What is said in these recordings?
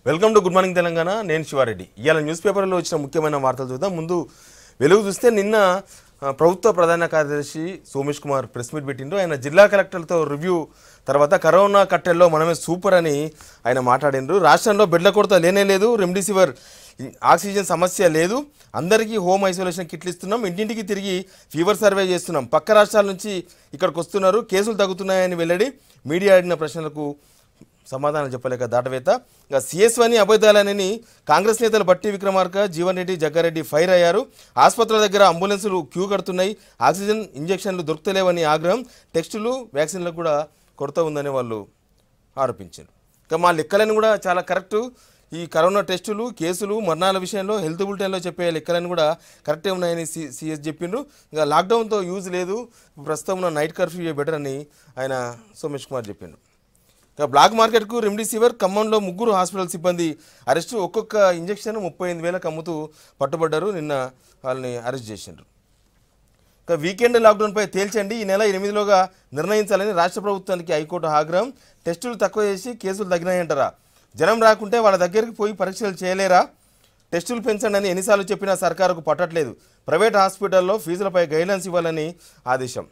Welcome to good morning Telangana నేను శివారెడ్డి ఇవాళ news పేపర్లో వచ్చిన ముఖ్యమైన వార్తలు చూద్దాం ముందు వెలుగు చూస్తే నిన్న ఆ, ప్రభుత్వ ప్రధాన కార్యదర్శి సోమేష్ కుమార్ ప్రెస్ మీట్ పెట్టిండ్రు ఆయన జిల్లా కలెక్టర్లతో రివ్యూ తర్వాత కరోనా కట్టెల్లో మనమే సూపర్ అని ఆయన మాట్లాడిండ్రు రాష్ట్రంలో బెడ్ల కొరత లేనే లేదు రెమ్డెసివిర్ ఆక్సిజన్ సమస్య లేదు అందరికీ హోమ్ ఐసోలేషన్ కిట్లు ఇస్తున్నాం ఇంటింటికి తిరిగి ఫీవర్ సర్వే చేస్తున్నాం పక్క రాష్ట్రాల నుంచి ఇక్కడికి వస్తున్నారు కేసులు తగ్గుతున్నాయని వెల్లడి మీడియా అడిగిన ప్రశ్నలకు సమాధానం చెప్పలేక దాటవేత ఇక సిఎస్ అని అబద్ధాలనని కాంగ్రెస్ నేతలు బట్టి విక్రమార్క జీవన్ రెడ్డి జగ్గారెడ్డి ఫైర్ అయ్యారు ఆసుపత్రుల దగ్గర అంబులెన్సులు క్యూ కడుతున్నాయి ఆక్సిజన్ ఇంజెక్షన్లు దొరుకుతలేవని ఆగ్రహం టెస్టులు వ్యాక్సిన్లకు కూడా కొరత ఉందని వాళ్ళు ఆరోపించారు ఇక మా లెక్కలను కూడా చాలా కరెక్ట్ ఈ కరోనా టెస్టులు కేసులు మరణాల విషయంలో హెల్త్ బులెటిన్లో చెప్పే లెక్కలను కూడా కరెక్టే ఉన్నాయని సి సిఎస్ చెప్పిండ్రు ఇంకా లాక్డౌన్తో యూజ్ లేదు ప్రస్తుతం ఉన్న నైట్ కర్ఫ్యూ బెటర్ అని ఆయన సోమేష్ కుమార్ చెప్పిండు ఇక బ్లాక్ మార్కెట్కు రెమ్డెసివిర్ ఖమ్మంలో ముగ్గురు హాస్పిటల్ సిబ్బంది అరెస్టు ఒక్కొక్క ఇంజెక్షన్ ముప్పై ఎనిమిది వేలకు అమ్ముతూ పట్టుబడ్డారు నిన్న వాళ్ళని అరెస్ట్ చేసిండ్రు ఇక వీకెండ్ లాక్డౌన్పై తేల్చండి ఈ నెల ఎనిమిదిలోగా నిర్ణయించాలని రాష్ట్ర ప్రభుత్వానికి హైకోర్టు ఆగ్రహం టెస్టులు తక్కువ చేసి కేసులు తగ్గినాయంటారా జనం రాకుంటే వాళ్ళ దగ్గరికి పోయి పరీక్షలు చేయలేరా టెస్టులు పెంచండి అని ఎన్నిసార్లు చెప్పినా సర్కారుకు పట్టట్లేదు ప్రైవేట్ హాస్పిటల్లో ఫీజులపై గైడ్లైన్స్ ఇవ్వాలని ఆదేశం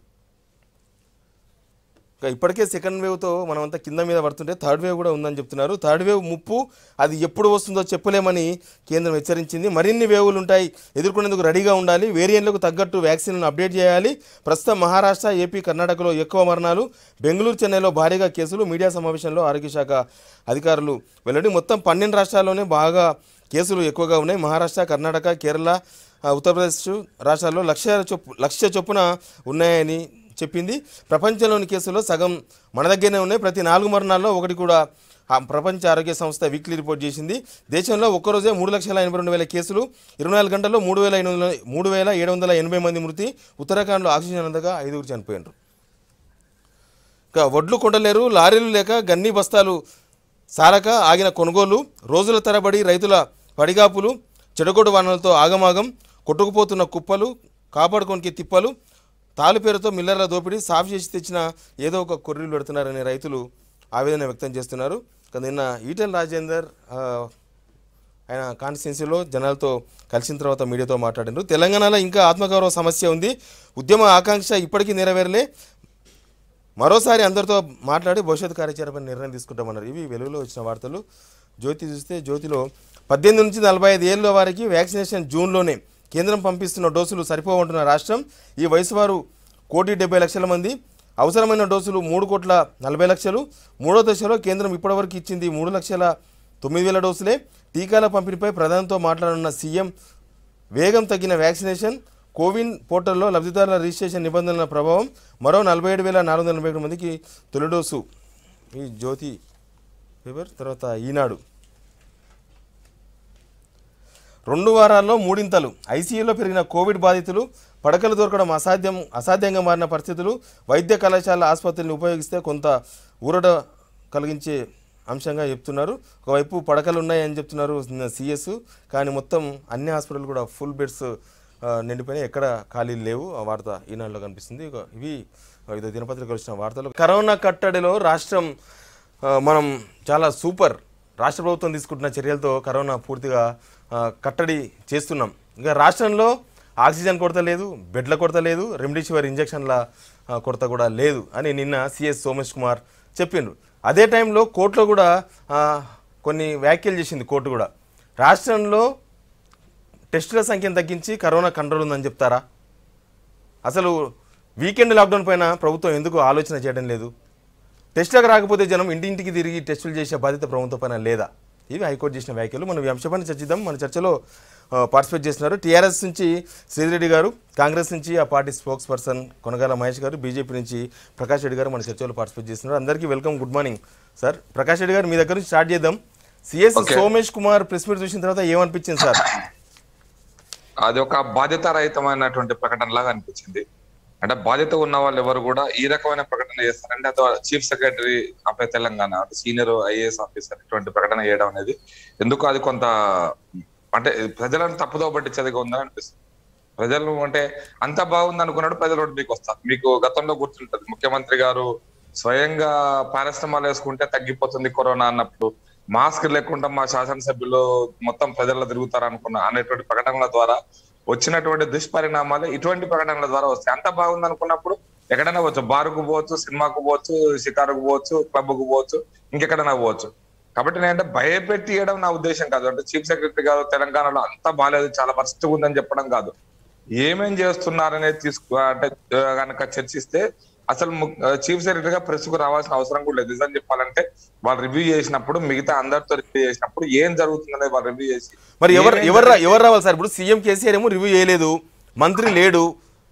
ఇక ఇప్పటికే సెకండ్ వేవ్తో మనమంతా కింద మీద పడుతుంటే థర్డ్ వేవ్ కూడా ఉందని చెప్తున్నారు థర్డ్ వేవ్ ముప్పు అది ఎప్పుడు వస్తుందో చెప్పలేమని కేంద్రం హెచ్చరించింది మరిన్ని వేవులు ఉంటాయి ఎదుర్కొనేందుకు రెడీగా ఉండాలి వేరియంట్లకు తగ్గట్టు వ్యాక్సిన్లను అప్డేట్ చేయాలి ప్రస్తుతం మహారాష్ట్ర ఏపీ కర్ణాటకలో ఎక్కువ మరణాలు బెంగళూరు చెన్నైలో భారీగా కేసులు మీడియా సమావేశంలో ఆరోగ్య శాఖ అధికారులు వెల్లడి మొత్తం పన్నెండు రాష్ట్రాల్లోనే బాగా కేసులు ఎక్కువగా ఉన్నాయి మహారాష్ట్ర కర్ణాటక కేరళ ఆ, ఉత్తరప్రదేశ్ రాష్ట్రాల్లో లక్ష చొప్పు లక్ష చొప్పున ఉన్నాయని చెప్పింది ప్రపంచంలోని కేసుల్లో సగం మన దగ్గరనే ఉన్నాయి ప్రతి నాలుగు మరణాల్లో ఒకటి కూడా ఆ ప్రపంచ ఆరోగ్య సంస్థ వీక్లీ రిపోర్ట్ చేసింది దేశంలో ఒక్కరోజే మూడు లక్షల ఎనభై రెండు వేల కేసులు ఇరవై నాలుగు గంటల్లో మూడు వేల ఎనిమిది వందల మూడు వేల ఏడు వందల ఎనభై మంది మృతి ఉత్తరాఖండ్లో ఆక్సిజన్ అందగా ఐదుగురు చనిపోయినారు ఇక వడ్లు కొండలేరు లారీలు లేక గన్ని బస్తాలు సారక ఆగిన కొనుగోలు రోజుల తరబడి రైతుల పడిగాపులు చెడగొడు వానలతో ఆగమాగం కొట్టుకుపోతున్న కుప్పలు కాపాడుకోనికి తిప్పలు తాలు పేరుతో మిల్లర్ల దోపిడీ సాఫ్ చేసి తెచ్చిన ఏదో ఒక కొర్రీలు పెడుతున్నారని రైతులు ఆవేదన వ్యక్తం చేస్తున్నారు ఇక నిన్న ఈటెల రాజేందర్ ఆ, ఆయన కాన్స్టిట్యున్సీలో జనాలతో కలిసిన తర్వాత మీడియాతో మాట్లాడారు తెలంగాణలో ఇంకా ఆత్మగౌరవ సమస్య ఉంది ఉద్యమ ఆకాంక్ష ఇప్పటికీ నెరవేరలే మరోసారి అందరితో మాట్లాడి భవిష్యత్ కార్యాచరణపై నిర్ణయం తీసుకుంటామన్నారు ఇవి వెలుగులో వచ్చిన వార్తలు జ్యోతి చూస్తే జ్యోతిలో పద్దెనిమిది నుంచి నలభై ఐదు ఏళ్ళ వారికి వ్యాక్సినేషన్ జూన్లోనే కేంద్రం పంపిస్తున్న డోసులు సరిపోవంటున్న రాష్ట్రం ఈ వయసు వారు కోటి డెబ్బై లక్షల మంది అవసరమైన డోసులు మూడు కోట్ల నలభై లక్షలు మూడో దశలో కేంద్రం ఇప్పటివరకు ఇచ్చింది మూడు లక్షల తొమ్మిది వేల డోసులే టీకాల పంపిణీపై ప్రధానితో మాట్లాడనున్న సీఎం వేగం తగ్గిన వ్యాక్సినేషన్ కోవిన్ పోర్టల్లో లబ్ధిదారుల రిజిస్ట్రేషన్ నిబంధనల ప్రభావం మరో నలభై ఏడు వేల నాలుగు వందల నలభై ఏడు మందికి తొలి డోసు ఈ జ్యోతి పేపర్ తర్వాత ఈనాడు రెండు వారాల్లో మూడింతలు ఐసీయూలో పెరిగిన కోవిడ్ బాధితులు పడకలు దొరకడం అసాధ్యం అసాధ్యంగా మారిన పరిస్థితులు వైద్య కళాశాల ఆసుపత్రిని ఉపయోగిస్తే కొంత ఊరట కలిగించే అంశంగా చెప్తున్నారు ఒకవైపు పడకలు ఉన్నాయని చెప్తున్నారు సిఎస్ కానీ మొత్తం అన్ని హాస్పిటల్ కూడా ఫుల్ బెడ్స్ ఆ, నిండిపోయినాయి ఎక్కడ ఖాళీలు లేవు ఆ వార్త ఈనాడులో కనిపిస్తుంది ఇక ఇవి వివిధ దినపత్రికలు వచ్చిన వార్తలు కరోనా కట్టడిలో రాష్ట్రం ఆ, మనం చాలా సూపర్ రాష్ట్ర ప్రభుత్వం తీసుకుంటున్న చర్యలతో కరోనా పూర్తిగా ఆ, కట్టడి చేస్తున్నాం ఇక రాష్ట్రంలో ఆక్సిజన్ కొరత లేదు బెడ్ల కొరత లేదు రెమ్డెసివిర్ ఇంజక్షన్ల ఆ, కొరత కూడా లేదు అని నిన్న సిఎస్ సోమేష్ కుమార్ చెప్పిండ్రు అదే టైంలో కోర్టులో కూడా ఆ, కొన్ని వ్యాఖ్యలు చేసింది కోర్టు కూడా రాష్ట్రంలో టెస్టుల సంఖ్యను తగ్గించి కరోనా కంట్రోల్ ఉందని చెప్తారా అసలు వీకెండ్ లాక్డౌన్ పైన ప్రభుత్వం ఎందుకు ఆలోచన చేయడం లేదు టెస్టులకు రాకపోతే జనం ఇంటింటికి తిరిగి టెస్టులు చేసే బాధ్యత ప్రభుత్వం పైన లేదా ఇవి హైకోర్టు చేసిన వ్యాఖ్యలు మనం ఈ అంశంపైన చర్చిద్దాం మన చర్చలో ఆ, పార్టిసిపేట్ చేస్తున్నారు టీఆర్ఎస్ నుంచి శ్రీరెడ్డి గారు కాంగ్రెస్ నుంచి ఆ party spokesperson Konagala Mahesh గారు బీజేపీ నుంచి ప్రకాష్ రెడ్డి గారు మన చర్చలో పార్టిసిపేట్ చేస్తున్నారు అందరికీ welcome good morning sir Prakash Reddy గారు మీ దగ్గర నుంచి స్టార్ట్ చేద్దాం CS Okay. Somesh Kumar press meet చూసిన తర్వాత ఏమనిపించింది సార్ అది ఒక బాధ్యత రహితమైనటువంటి ప్రకటన లాగా అనిపించింది అంటే బాధ్యత ఉన్న వాళ్ళు ఎవరు కూడా ఈ రకమైన ప్రకటన చేస్తారంటే అది చీఫ్ సెక్రటరీ ఆఫ్ తెలంగాణ అంటే సీనియర్ ఐఏఎస్ ఆఫీసర్ ఇటువంటి ప్రకటన చేయడం అనేది ఎందుకు అది కొంత అంటే ప్రజలను తప్పుదో పట్టించేదిగా ఉందని అనిపిస్తుంది ప్రజలు అంటే అంత బాగుంది అనుకున్నాడు ప్రజలు రోడ్డు మీకు వస్తారు మీకు గతంలో గుర్తుంటది ముఖ్యమంత్రి గారు స్వయంగా పారాసిటమాల్ వేసుకుంటే తగ్గిపోతుంది కరోనా అన్నప్పుడు మాస్క్ లేకుండా మా శాసనసభ్యులు మొత్తం ప్రజల్లో తిరుగుతారు అనుకున్న అనేటువంటి ప్రకటనల ద్వారా వచ్చినటువంటి దుష్పరిణామాలు ఇటువంటి ప్రకటనల ద్వారా వస్తాయి అంత బాగుంది అనుకున్నప్పుడు ఎక్కడైనా పోవచ్చు బారుకు పోవచ్చు సినిమాకు పోవచ్చు షికారుకు పోవచ్చు క్లబ్కు పోవచ్చు ఇంకెక్కడైనా పోవచ్చు కాబట్టి నేనంటే భయపెట్టియడం నా ఉద్దేశం కాదు అంటే చీఫ్ సెక్రటరీ గారు తెలంగాణలో అంతా బాగాలేదు చాలా వరస్ట్ ఉందని చెప్పడం కాదు ఏమేం చేస్తున్నారనేది తీసుకు అంటే కనుక చర్చిస్తే అసలు చీఫ్ సెక్రటరీ గా ప్రెస్ కు రావాల్సిన అవసరం కూడా లేదు నిజం చెప్పాలంటే వాళ్ళు రివ్యూ చేసినప్పుడు మిగతా అందరితో రివ్యూ చేసినప్పుడు ఏం జరుగుతుందనేది వాళ్ళు రివ్యూ చేసి మరి ఎవరు ఏమేం ఎవరు రా- ఎవరు రావాలి సార్ ఇప్పుడు సీఎం కేసీఆర్ ఏమో రివ్యూ చేయలేదు మంత్రి లేడు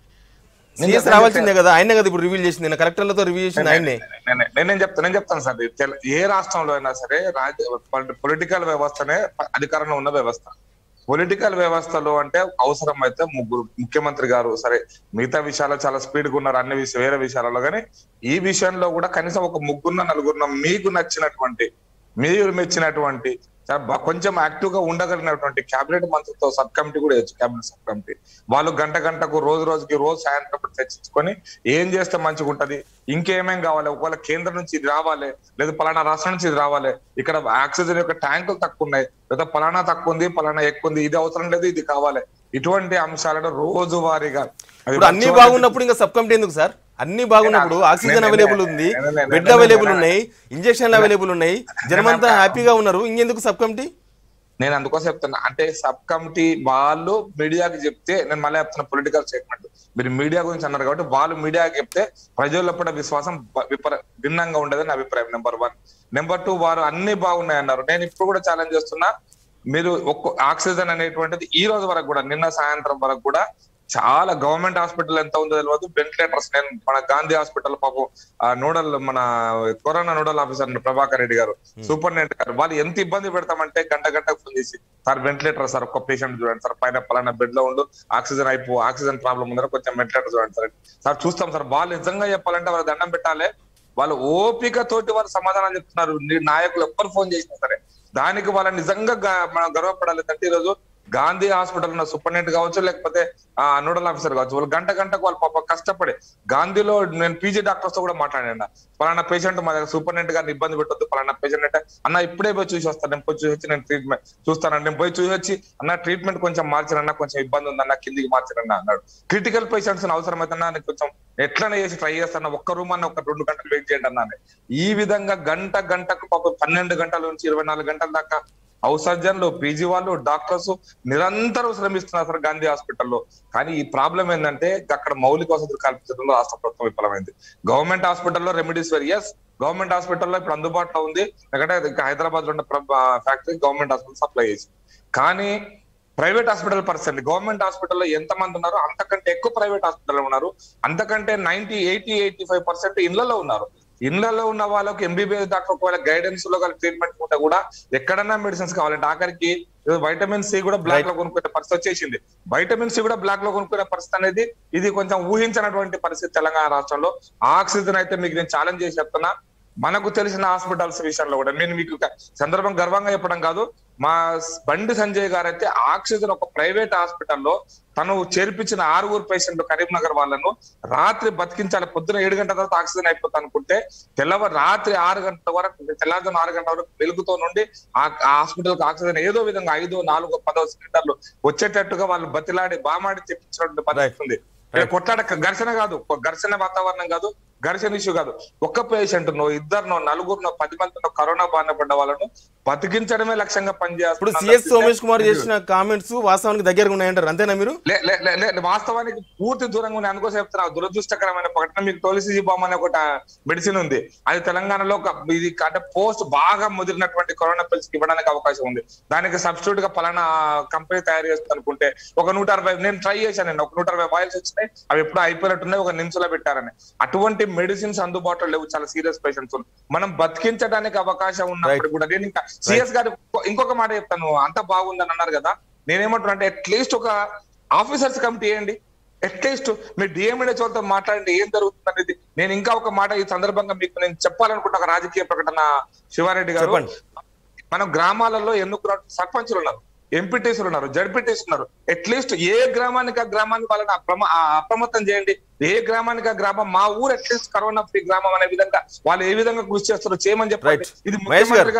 సీఎస్ నేను రావాల్సిందే కదా ఆయనే కదా ఇప్పుడు రివ్యూ చేసింది నేను కలెక్టర్లతో రివ్యూ చేసింది ఆయన్నే నేను- నేనేం చెప్తాను నేను చెప్తాను సార్ ఇది తెల- ఏ రాష్ట్రంలో అయినా సరే రాజ్య పొలిటికల్ వ్యవస్థనే ప- అధికారంలో ఉన్న వ్యవస్థ పొలిటికల్ వ్యవస్థలో అంటే అవసరం అయితే ముగ్గురు ముఖ్యమంత్రి గారు సరే మిగతా విషయాల్లో చాలా స్పీడ్ గా ఉన్నారు అన్ని విషయం వేరే విషయాలలో కానీ ఈ విషయంలో కూడా కనీసం ఒక ముగ్గురున్న నలుగురున్న మీకు నచ్చినటువంటి మీరు మెచ్చినటువంటి చాలా బా- కొంచెం యాక్టివ్ గా ఉండగలిగినటువంటి కేబినెట్ మంత్రితో సబ్ కమిటీ కూడా వేయచ్చు కేబినెట్ సబ్ కమిటీ వాళ్ళు గంట గంటకు రోజు రోజుకి రోజు సాయంత్రం పూట చర్చించుకొని ఏం చేస్తే మంచిగా ఉంటది ఇంకేమేం కావాలి ఒకవేళ కేంద్రం నుంచి ఇది రావాలి లేదా పలానా రాష్ట్రం నుంచి ఇది రావాలి ఇక్కడ ఆక్సిజన్ యొక్క ట్యాంకులు తక్కువ ఉన్నాయి లేదా పలానా తక్కువ ఉంది పలానా ఎక్కువ ఉంది ఇది అవసరం లేదు ఇది కావాలి ఇటువంటి అంశాలను రోజువారీగా అది ఇప్పుడు అన్ని వర్చువల్ బాగున్నప్పుడు ఇంకా సబ్ కమిటీ ఎందుకు సార్ అన్ని బాగున్నప్పుడు నేను- ఆక్సిజన్ నేను- అవైలబుల్ ఉంది నేను- నేను- బెడ్ నేను- అవైలబుల్ నేను- ఉన్నాయి ఇంజక్షన్లు అవైలబుల్ ఉన్నాయి జనమంతా హ్యాపీగా ఉన్నారు ఇంకెందుకు సబ్ కమిటీ నేను అందుకోసం చెప్తున్నా అంటే సబ్ కమిటీ వాళ్ళు మీడియాకి చెప్తే నేను మళ్ళీ చెప్తున్నా పొలిటికల్ స్టేట్మెంట్ మీరు మీడియా గురించి అన్నారు కాబట్టి వాళ్ళు మీడియాకి చెప్తే ప్రజల్లో కూడా విశ్వాసం బ- విపర భిన్నంగా ఉండదని నా అభిప్రాయం నెంబర్ వన్ నెంబర్ టూ వారు అన్ని బాగున్నాయి అన్నారు నేను ఇప్పుడు కూడా ఛాలెంజ్ చేస్తున్నా మీరు ఒక్క ఆక్సిజన్ అనేటువంటిది ఈ రోజు వరకు కూడా నిన్న సాయంత్రం వరకు కూడా చాలా గవర్నమెంట్ హాస్పిటల్ ఎంత ఉందో తెలియదు వెంటిలేటర్స్ నేను మన గాంధీ హాస్పిటల్ పాపం ఆ నోడల్ మన corona nodal officer Prabhakar Reddy గారు సూపరింటెండెంట్ గారు వాళ్ళు ఎంత ఇబ్బంది పెడతామంటే గంట గంటకు ఫోన్ చేసి సార్ వెంటిలేటర్ సార్ ఒక్క పేషెంట్ చూడండి సార్ పైన పలానా బెడ్ లో ఉండు ఆక్సిజన్ అయిపో ఆక్సిజన్ ప్రాబ్లం ఉందని కొంచెం వెంటిలేటర్ చూడండి సార్ సార్ చూస్తాం సార్ వాళ్ళు నిజంగా చెప్పాలంటే వాళ్ళ దండం పెట్టాలి వాళ్ళు ఓపిక తోటి వాళ్ళు సమాధానం చెప్తున్నారు నీ నాయకులు ఎవ్వరు ఫోన్ చేసినా సరే దానికి వాళ్ళ నిజంగా గ- మనం గర్వపడాలి అంటే ఈరోజు గాంధీ హాస్పిటల్ ఉన్న సూపరింటెండెంట్ కావచ్చు లేకపోతే ఆ నోడల్ ఆఫీసర్ కావచ్చు వాళ్ళు గంట గంటకు వాళ్ళు పాప కష్టపడి గాంధీలో నేను పీజీ డాక్టర్స్ తో కూడా మాట్లాడాను పలానా పేషెంట్ మా దగ్గర సూపరింటెండెంట్ గారిని ఇబ్బంది పెట్టొద్దు పలానా పేషెంట్ అంటే అన్న ఇప్పుడే పోయి చూసి వస్తాను నేను పోయి చూసి వచ్చి నేను ట్రీట్మెంట్ చూస్తాను నేను పోయి చూసి వచ్చి అన్న ట్రీట్మెంట్ కొంచెం మార్చినన్నా కొంచెం ఇబ్బంది ఉందన్న కిందికి మార్చినన్నా అన్నాడు క్రిటికల్ పేషెంట్స్ అవసరమైతే నేను కొంచెం ఎట్లనే చేసి ట్రై చేస్తాను ఒక్క రూమ్ అన్న ఒక రెండు గంటలు వెయిట్ చేయండి అన్నాను ఈ విధంగా గంట గంటకు పాపం పన్నెండు గంటల నుంచి ఇరవై నాలుగు గంటల దాకా హౌస్ సర్జన్లు పీజీ వాళ్ళు డాక్టర్స్ నిరంతరం శ్రమిస్తున్నారు సార్ గాంధీ హాస్పిటల్లో కానీ ఈ ప్రాబ్లం ఏంటంటే అక్కడ మౌలిక వసతులు కల్పించడంలో రాష్ట్ర ప్రభుత్వం విఫలమైంది గవర్నమెంట్ హాస్పిటల్లో రెమెడీస్ వేర్ ఎస్ గవర్నమెంట్ హాస్పిటల్లో ఇప్పుడు అందుబాటులో ఉంది ఎందుకంటే ఇంకా హైదరాబాద్ లో ఉన్న ఫ్యాక్టరీ గవర్నమెంట్ హాస్పిటల్ సప్లై చేసి కానీ ప్రైవేట్ హాస్పిటల్ పరిస్థితి గవర్నమెంట్ హాస్పిటల్లో ఎంత మంది ఉన్నారు అంతకంటే ఎక్కువ ప్రైవేట్ హాస్పిటల్ ఉన్నారు అంతకంటే ninety eighty eighty five percent ఇళ్లలో ఉన్నారు ఇళ్లలో ఉన్న వాళ్ళకి ఎంబీబీఎస్ డాక్టర్ ఒకవేళ గైడెన్స్ లో గల ట్రీట్మెంట్ ఉంటే కూడా ఎక్కడన్నా మెడిసిన్స్ కావాలంటే ఆఖరికి వైటమిన్ సి కూడా బ్లాక్ లో కొనుక్కునే పరిస్థితి వచ్చేసింది వైటమిన్ సి కూడా బ్లాక్ లో కొనుక్కునే పరిస్థితి అనేది ఇది కొంచెం ఊహించినటువంటి పరిస్థితి తెలంగాణ రాష్ట్రంలో ఆక్సిజన్ అయితే మీకు నేను ఛాలెంజ్ చేసి చెప్తున్నా మనకు తెలిసిన హాస్పిటల్స్ విషయంలో కూడా నేను మీకు ఒక సందర్భం గర్వంగా చెప్పడం కాదు మా బండి సంజయ్ గారు అయితే ఆక్సిజన్ ఒక ప్రైవేట్ హాస్పిటల్లో తను చేర్పించిన ఆరుగురు పేషెంట్లు కరీంనగర్ వాళ్ళను రాత్రి బతికించాలి పొద్దున ఏడు గంటల తర్వాత ఆక్సిజన్ అయిపోతా అనుకుంటే తెల్లవారు రాత్రి ఆరు గంటల వరకు తెల్లవారుజాము ఆరు గంటల వరకు వెలుగుతో నుండి ఆ హాస్పిటల్ కి ఆక్సిజన్ ఏదో విధంగా ఐదో నాలుగో పదో సిలిండర్లు వచ్చేటట్టుగా వాళ్ళు బతిలాడి బామాడి తెప్పించినటువంటి పరిస్థితి ఉంది ఇక్కడ కొట్లాడ ఘర్షణ కాదు ఘర్షణ వాతావరణం కాదు ఘర్షణ ఇష్యూ కాదు ఒక్క పేషెంట్ నో ఇద్దరునో నలుగురునో పది మందినో కరోనా బారిన పడ్డ వాళ్ళను బతికించడమే లక్ష్యంగా ఇప్పుడు పనిచేస్తున్నారు సిఎస్ సోమేష్ కుమార్ చేసిన కామెంట్స్ వాస్తవానికి దగ్గరగా ఉన్నాయంటారు అంతేనా మీరు లే లే లే లే వాస్తవానికి పూర్తి దూరంగా ఉన్నాయి అందుకోసం చెప్తున్నా దురదృష్టకరమైన ప్రకటన మీకు తొలిసి బామ్ అనే ఒక మెడిసిన్ ఉంది అది తెలంగాణలో ఒక ఇది అంటే పోస్ట్ బాగా ముదిరినటువంటి కరోనా పిల్స్ ఇవ్వడానికి అవకాశం ఉంది దానికి సబ్స్టిట్యూట్ గా పలానా కంపెనీ తయారు చేస్తుంది అనుకుంటే ఒక నూట అరవై నేను ట్రై చేశాను నేను ఒక నూట అరవై వాయిల్స్ వచ్చినాయి అవి ఎప్పుడు అయిపోయినట్టున్నాయి ఒక నిమిషంలో పెట్టారని అటువంటి మెడిసిన్స్ అందుబాటులో లేవు చాలా సీరియస్ పేషెంట్స్ మనం బతికించడానికి అవకాశం ఉన్నప్పుడు కూడా నేను ఇంకా సిఎస్ గారు ఇంకొక మాట చెప్తాను అంత బాగుందని అన్నారు కదా నేనేమంటున్నా అంటే అట్లీస్ట్ ఒక ఆఫీసర్స్ కమిటీ వేయండి అట్లీస్ట్ మీరు డిఎంఏ వాళ్ళతో మాట్లాడండి ఏం జరుగుతుంది అనేది నేను ఇంకా ఒక మాట ఈ సందర్భంగా మీకు నేను చెప్పాలనుకుంటున్న ఒక రాజకీయ ప్రకటన శివారెడ్డి గారు చెప్పండి. మనం గ్రామాలలో ఎన్నుకున్న సర్పంచులు ఉన్నారు ఎంపీటీసీలు ఉన్నారు జడ్పీటీసీ ఉన్నారు అట్లీస్ట్ ఏ గ్రామానికి ఆ గ్రామాన్ని వాళ్ళని అప్రమ ఆ అప్రమత్తం చేయండి ఏ గ్రామానికి ఆ గ్రామం మా ఊరు అట్లీస్ట్ కరోనా ఫ్రీ గ్రామం అనే విధంగా వాళ్ళు ఏ విధంగా కృషి చేస్తారో చేయమని చెప్పండి Right. ఇది మహేష్ ముఖ్యమంత్రి గారు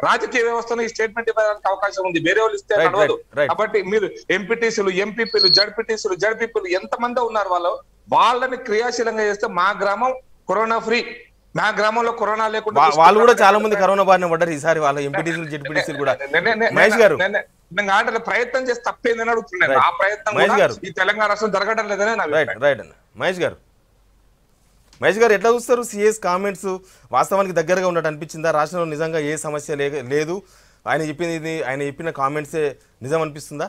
రాజకీయ వ్యవస్థలో ఈ స్టేట్మెంట్ ఇవ్వడానికి అవకాశం ఉంది వేరే వాళ్ళు ఇస్తే Right, నడవదు right, right. కాబట్టి మీరు ఎంపీటీసీలు ఎంపీపీలు జడ్పీటీసీలు జడ్పీపీలు ఎంతమంది ఉన్నారు వాళ్ళు వాళ్ళని క్రియాశీలంగా చేస్తే మా గ్రామం కరోనా ఫ్రీ మా గ్రామంలో కరోనా లేకుండా వా- వాళ్ళు కూడా చాలా మంది కరోనా బారిన పడ్డారు ఈసారి వాళ్ళ ఎంపీటీసీలు జెడ్పీటీసీలు కూడా నే- నే- నే- మహేష్ గారు నే- నేను ఆటలు ప్రయత్నం చేసి తప్పేందని అడుగుతున్నాను Right. ఆ ప్రయత్నం మహేష్ కూడా గారు. ఈ తెలంగాణ రాష్ట్రం జరగడం లేదని నా రైట్ అభిప్రాయం. రైట్ అన్న మహేష్ గారు మహేష్ గారు ఎట్లా చూస్తారు సిఎస్ కామెంట్స్ వాస్తవానికి దగ్గరగా ఉన్నట్టు అనిపించిందా రాష్ట్రంలో నిజంగా ఏ సమస్య లే- లేదు ఆయన చెప్పింది ఇది ఆయన చెప్పిన కామెంట్సే నిజం అనిపిస్తుందా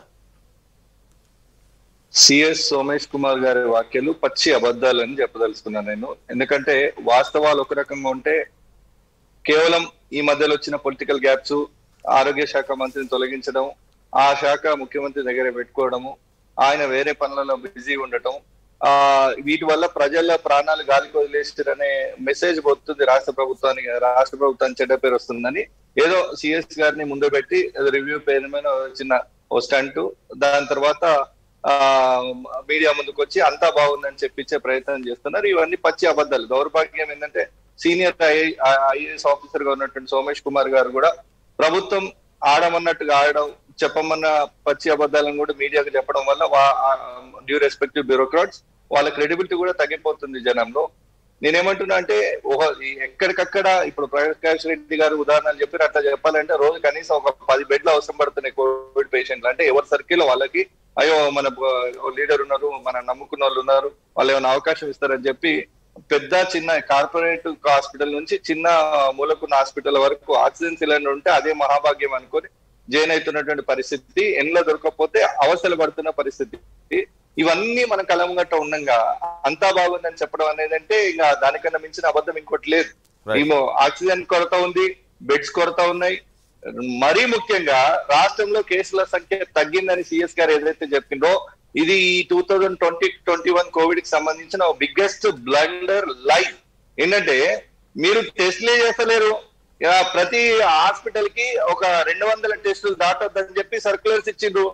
సిఎస్ సోమేష్ కుమార్ గారి వ్యాఖ్యలు పచ్చి అబద్ధాలని చెప్పదలుచుకున్నాను నేను ఎందుకంటే వాస్తవాలు ఒక రకంగా ఉంటే కేవలం ఈ మధ్యలో వచ్చిన పొలిటికల్ గ్యాప్స్ ఆరోగ్య శాఖ మంత్రిని తొలగించడం ఆ శాఖ ముఖ్యమంత్రి దగ్గర పెట్టుకోవడము ఆయన వేరే పనులలో బిజీ ఉండటం ఆ వీటి వల్ల ప్రజల ప్రాణాలు గాలికి వదిలేస్తారనే మెసేజ్ పోతుంది రాష్ట్ర ప్రభుత్వానికి రాష్ట్ర ప్రభుత్వానికి చెడ్డ పేరు వస్తుందని ఏదో సిఎస్ గారిని ముందు పెట్టి రివ్యూ పేరు మీద చిన్న ఓ స్టంట్ దాని తర్వాత ఆ మీడియా ముందుకు వచ్చి అంతా బాగుందని చెప్పించే ప్రయత్నం చేస్తున్నారు ఇవన్నీ పచ్చి అబద్ధాలు దౌర్భాగ్యం ఏంటంటే సీనియర్ ఐఏఎస్ ఆఫీసర్ గా ఉన్నటువంటి సోమేష్ కుమార్ గారు కూడా ప్రభుత్వం ఆడమన్నట్టుగా ఆడడం చెప్పమన్న పచ్చి అబద్ధాలను కూడా మీడియాకు చెప్పడం వల్ల డ్యూ రెస్పెక్టివ్ బ్యూరోక్రాట్స్ వాళ్ళ క్రెడిబిలిటీ కూడా తగ్గిపోతుంది జనంలో నేనేమంటున్నా అంటే ఒక ఈ ఎక్కడికక్కడ ఇప్పుడు ప్రకాష్ రెడ్డి గారు ఉదాహరణలు చెప్పారు అట్లా చెప్పాలంటే రోజు కనీసం ఒక పది బెడ్లు అవసరం పడుతున్నాయి కోవిడ్ పేషెంట్లు అంటే ఎవరి సర్కిల్ వాళ్ళకి అయ్యో మన లీడర్ ఉన్నారు మన నమ్ముకున్న వాళ్ళు ఉన్నారు వాళ్ళు ఏమైనా అవకాశం ఇస్తారని చెప్పి పెద్ద చిన్న కార్పొరేట్ హాస్పిటల్ నుంచి చిన్న మూలకున్న హాస్పిటల్ వరకు ఆక్సిజన్ సిలిండర్ ఉంటే అదే మహాభాగ్యం అనుకొని జైన్ అవుతున్నటువంటి పరిస్థితి ఎండ్లో దొరకకపోతే అవస్థలు పడుతున్న పరిస్థితి ఇవన్నీ మన కలంగట్ట ఉండంగా అంతా బాగుందని చెప్పడం అనేది అంటే ఇంకా దానికన్నా మించిన అబద్ధం ఇంకోటి లేదు Right. ఏమో ఆక్సిజన్ కొరత ఉంది బెడ్స్ కొరత ఉన్నాయి మరీ ముఖ్యంగా రాష్ట్రంలో కేసుల సంఖ్య తగ్గిందని సిఎస్ గారు ఏదైతే చెప్పిందో ఇది ఈ two thousand twenty twenty one covid కి సంబంధించిన బిగ్గెస్ట్ బ్లండర్ లైఫ్ ఏంటంటే మీరు టెస్ట్లే చేస్తలేరు ఇక ప్రతి హాస్పిటల్ కి ఒక రెండు వందల టెస్టులు దాటొద్దని చెప్పి సర్క్యులర్స్ ఇచ్చిండ్రు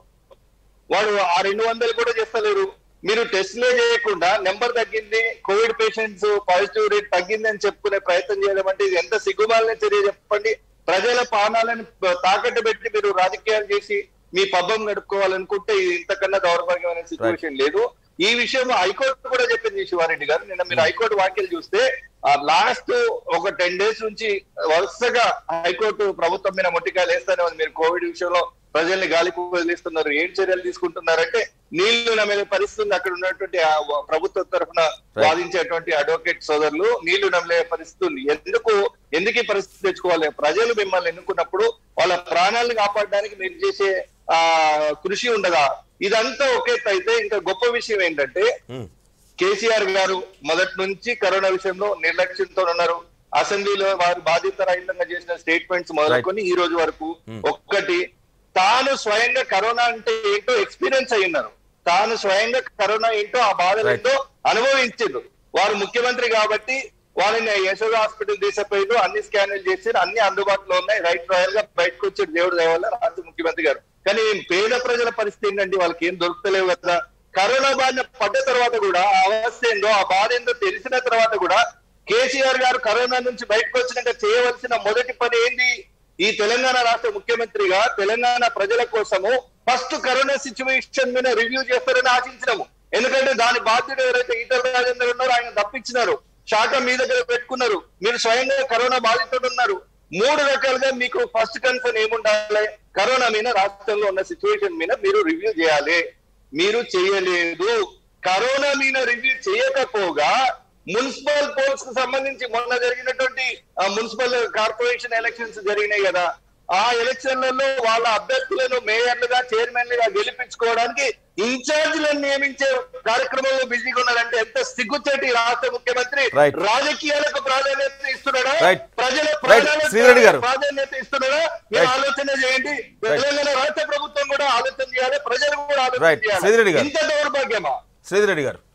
వాడు ఆ రెండు వందలు కూడా చేస్తలేరు మీరు టెస్ట్లే చేయకుండా నెంబర్ తగ్గింది కోవిడ్ పేషెంట్స్ పాజిటివ్ రేట్ తగ్గింది అని చెప్పుకునే ప్రయత్నం చేయడం అంటే ఇది ఎంత సిగ్గుమాలిన చర్య చెప్పండి ప్రజల ప్రాణాలను తాకట్టు పెట్టి మీరు రాజకీయాలు చేసి మీ పబ్బం నడుపుకోవాలనుకుంటే ఇది ఇంతకన్నా దౌర్భాగ్యమైన సిచ్యువేషన్ లేదు ఈ విషయం హైకోర్టు కూడా చెప్పింది శివారెడ్డి గారు నిన్న మీరు హైకోర్టు వ్యాఖ్యలు చూస్తే ఆ లాస్ట్ ఒక టెన్ డేస్ నుంచి వరుసగా హైకోర్టు ప్రభుత్వం మీద మొట్టికాయలు వేస్తానే ఉంది మీరు కోవిడ్ విషయంలో ప్రజల్ని గాలికి వదిలేస్తున్నారు ఏం చర్యలు తీసుకుంటున్నారంటే నీళ్లు నమ్మే పరిస్థితి ఉంది. అక్కడ ఉన్నటువంటి ఆ వ- ప్రభుత్వ తరఫున వాదించేటువంటి అడ్వకేట్ సోదరులు నీళ్లు నమ్మే పరిస్థితి ఉంది ఎందుకు ఎందుకు ఈ పరిస్థితి తెచ్చుకోవాలి ప్రజలు మిమ్మల్ని ఎన్నుకున్నప్పుడు వాళ్ళ ప్రాణాలను కాపాడడానికి మీరు చేసే ఆ కృషి ఉండదా ఇదంతా ఒకే అయితే ఇంకా గొప్ప విషయం ఏంటంటే ఉమ్, కేసీఆర్ గారు మొదటి నుంచి కరోనా విషయంలో నిర్లక్ష్యంతో ఉన్నారు అసెంబ్లీలో వారు బాధ్యత రహితంగా చేసిన స్టేట్మెంట్స్ మొదలుకొని ఈ రోజు వరకు ఒక్కటి తాను స్వయంగా కరోనా అంటే ఏంటో ఎక్స్పీరియన్స్ అయి ఉన్నారు తాను స్వయంగా కరోనా ఏంటో ఆ బాధలు ఏంటో అనుభవించారు వారు ముఖ్యమంత్రి కాబట్టి వాళ్ళని యశోద హాస్పిటల్ తీసుకుపోయారు అన్ని స్కాన్లు చేశారు అన్ని అందుబాటులో ఉన్నాయి రైట్ రాయల్ గా బయటకు వచ్చారు దేవుడు దయ వల్ల రాష్ట్ర ముఖ్యమంత్రి గారు కానీ పేద ప్రజల పరిస్థితి ఏంటంటే వాళ్ళకి ఏం దొరుకుతలేవు కదా కరోనా బారిన పడ్డ తర్వాత కూడా ఆ అవస్థ ఏందో ఆ బాధ ఏందో తెలిసిన తర్వాత కూడా కేసీఆర్ గారు కరోనా నుంచి బయటకు వచ్చినాక చేయవలసిన మొదటి పని ఏంది ఈ తెలంగాణ రాష్ట్ర ముఖ్యమంత్రిగా తెలంగాణ ప్రజల కోసము ఫస్ట్ కరోనా సిచ్యువేషన్ మీద రివ్యూ చేస్తారని ఆశించినాము ఎందుకంటే దాని బాధ్యత ఎవరైతే ఈటల రాజేందర్ ఉన్నారో ఆయన తప్పించినారు శాఖ మీ దగ్గర పెట్టుకున్నారు మీరు స్వయంగా కరోనా బాధితుడు ఉన్నారు మూడు రకాలుగా మీకు ఫస్ట్ కన్సర్న్ ఏముండాలి కరోనా మీద రాష్ట్రంలో ఉన్న సిచ్యువేషన్ మీద మీరు రివ్యూ చేయాలి మీరు చేయలేదు కరోనా మీద రివ్యూ చేయకపోగా మున్సిపల్ పోల్స్ కు సంబంధించి మొన్న జరిగినటువంటి ఆ, మున్సిపల్ కార్పొరేషన్ ఎలక్షన్స్ జరిగినాయి కదా ఆ ఎలక్షన్లలో వాళ్ళ అభ్యర్థులను మేయర్లుగా చైర్మన్లుగా గెలిపించుకోవడానికి ఇన్ఛార్జీలను నియమించే కార్యక్రమంలో బిజీగా ఉన్నారంటే ఎంత సిగ్గుచేటి రాష్ట్ర ముఖ్యమంత్రి Right. రాజకీయాలకు ప్రాధాన్యత ఇస్తున్నాడా Right. ప్రజల Right. ప్రాణాలకు శ్రీధర్ గారు. ప్రాధాన్యత ఇస్తున్నాడా మీరు Right. ఆలోచన చేయండి తెలంగాణ రాష్ట్ర ప్రభుత్వం కూడా ఆలోచన చేయాలి ప్రజలు కూడా ఆలోచన Right. శ్రీధర్ రెడ్డి గారు. చేయాలి ఇంత దౌర్భాగ్యమా శ్రీధర్ రెడ్డి గారు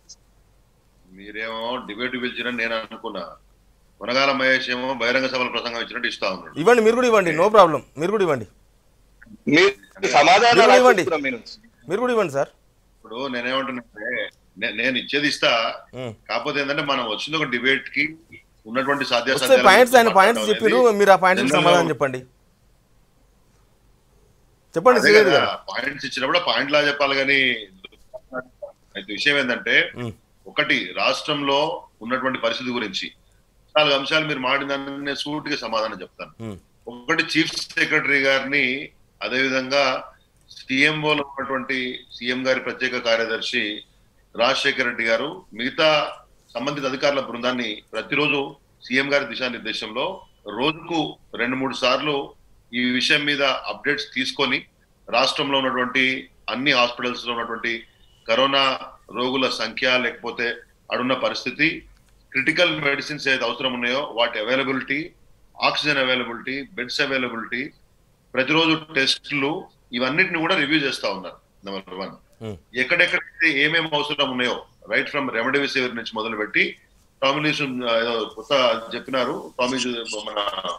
మీరేమో డిబేట్ పిలిచినని నేను అనుకున్నా కొనగాల మహేష్ ఏమో బహిరంగ సభల ప్రసంగం ఇచ్చినట్టు ఇస్తా ఉన్నాడు ఇవ్వండి మీరు కూడా ఇవ్వండి నో ప్రాబ్లం మీరు కూడా ఇవ్వండి మీరు సమాధానం మీరు ఇవ్వండి. ఆశిస్తున్నాం మీ నుంచి. మీరు కూడా ఇవ్వండి సార్ ఇప్పుడు నేనేమంటున్నానంటే నే- నేను ఇచ్చేది ఇస్తా ఉమ్. కాకపోతే ఏంటంటే మనం వచ్చిన ఒక డిబేట్ కి ఉన్నటువంటి వస్తే సాధ్యాసాధ్యాల పాయింట్స్ ఆయన గురించి పాయింట్స్ మాట్లాడడం చెప్పారు అనేది మీరు ఆ పాయింట్స్ జనరల్గా సమాధానం చెప్పండి చెప్పండి అదే శ్రీధర్ కదా, గారు పాయింట్స్ ఇచ్చినప్పుడు పాయింట్ లా చెప్పాలి కానీ అయితే విషయం ఏంటంటే ఉమ్. ఒకటి రాష్ట్రంలో ఉన్నటువంటి పరిస్థితి గురించి నాలుగు అంశాలు మీరు మాడిన నేను సూటిగా సమాధానం చెప్తాను ఉమ్. ఒకటి చీఫ్ సెక్రటరీ గారిని అదేవిధంగా సీఎంఓలో ఉన్నటువంటి సీఎం గారి ప్రత్యేక కార్యదర్శి రాజశేఖర రెడ్డి గారు మిగతా సంబంధిత అధికారుల బృందాన్ని ప్రతిరోజు సీఎం గారి దిశానిర్దేశంలో రోజుకు రెండు మూడు సార్లు ఈ విషయం మీద అప్డేట్స్ తీసుకొని రాష్ట్రంలో ఉన్నటువంటి అన్ని హాస్పిటల్స్ లో ఉన్నటువంటి కరోనా రోగుల సంఖ్య లేకపోతే అడున్న పరిస్థితి క్రిటికల్ మెడిసిన్స్ ఏదైతే అవసరం ఉన్నాయో వాటి availability oxygen availability beds availability ప్రతిరోజు టెస్టులు ఇవన్నిటిని కూడా రివ్యూ చేస్తా ఉన్నారు నెంబర్ వన్ Hmm. ఎక్కడెక్కడైతే ఏమేమి అవసరం ఉన్నాయో రైట్ ఫ్రమ్ రెమెడిసివిర్ నుంచి మొదలుపెట్టి టామినేషన్ ఏదో కొత్త చెప్పినారు టామిజ్ మన